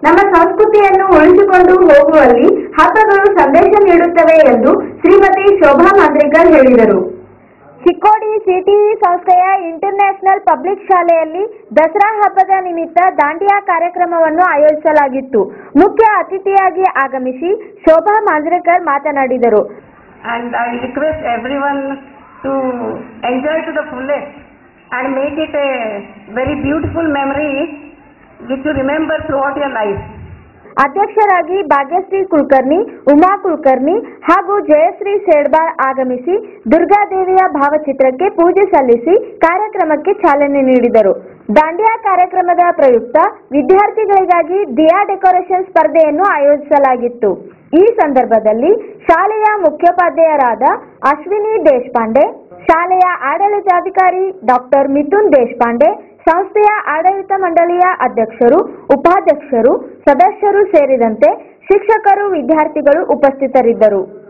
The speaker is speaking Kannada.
ನಮ್ಮ ಸಂಸ್ಕೃತಿಯನ್ನು ಉಳಿಸಿಕೊಂಡು ಹೋಗುವಲ್ಲಿ ಹಬ್ಬಗಳು ಸಂದೇಶ ನೀಡುತ್ತವೆ ಎಂದು ಶ್ರೀಮತಿ ಶೋಭಾ ಮಾಂದ್ರಿಕರ್ ಹೇಳಿದರು ಚಿಕ್ಕೋಡಿ ಸಿಟಿಇ ಸಂಸ್ಥೆಯ ಇಂಟರ್ನ್ಯಾಷನಲ್ ಪಬ್ಲಿಕ್ ಶಾಲೆಯಲ್ಲಿ ದಸರಾ ಹಬ್ಬದ ನಿಮಿತ್ತ ದಾಂಡಿಯಾ ಕಾರ್ಯಕ್ರಮವನ್ನು ಆಯೋಜಿಸಲಾಗಿತ್ತು ಮುಖ್ಯ ಅತಿಥಿಯಾಗಿ ಆಗಮಿಸಿ ಶೋಭಾ ಮಾಂಜ್ರೇಕರ್ ಮಾತನಾಡಿದರು and I request everyone to enjoy to the fullest and make it a very beautiful memory which you remember throughout your life. ಅಧ್ಯಕ್ಷರಾಗಿ ಭಾಗ್ಯಶ್ರೀ ಕುಲಕರ್ಣಿ ಉಮಾ ಕುಲಕರ್ಣಿ ಹಾಗೂ ಜಯಶ್ರೀ ಸೇಡ್ಬಾಳ್ ಆಗಮಿಸಿ ದುರ್ಗಾದೇವಿಯ ಭಾವಚಿತ್ರಕ್ಕೆ ಪೂಜೆ ಸಲ್ಲಿಸಿ ಕಾರ್ಯಕ್ರಮಕ್ಕೆ ಚಾಲನೆ ನೀಡಿದರು ದಾಂಡಿಯಾ ಕಾರ್ಯಕ್ರಮದ ಪ್ರಯುಕ್ತ ವಿದ್ಯಾರ್ಥಿಗಳಿಗಾಗಿ ದಿಯಾ ಡೆಕೋರೇಷನ್ ಸ್ಪರ್ಧೆಯನ್ನು ಆಯೋಜಿಸಲಾಗಿತ್ತು ಈ ಸಂದರ್ಭದಲ್ಲಿ ಶಾಲೆಯ ಮುಖ್ಯೋಪಾಧ್ಯಾಯರಾದ ಅಶ್ವಿನಿ ದೇಶಪಾಂಡೆ ಶಾಲೆಯ ಆಡಳಿತಾಧಿಕಾರಿ ಡಾಕ್ಟರ್ ಮಿಥುನ್ ದೇಶಪಾಂಡೆ ಸಂಸ್ಥೆಯ ಆಡಳಿತ ಮಂಡಳಿಯ ಅಧ್ಯಕ್ಷರು ಉಪಾಧ್ಯಕ್ಷರು ಸದಸ್ಯರು ಸೇರಿದಂತೆ ಶಿಕ್ಷಕರು ವಿದ್ಯಾರ್ಥಿಗಳು ಉಪಸ್ಥಿತರಿದ್ದರು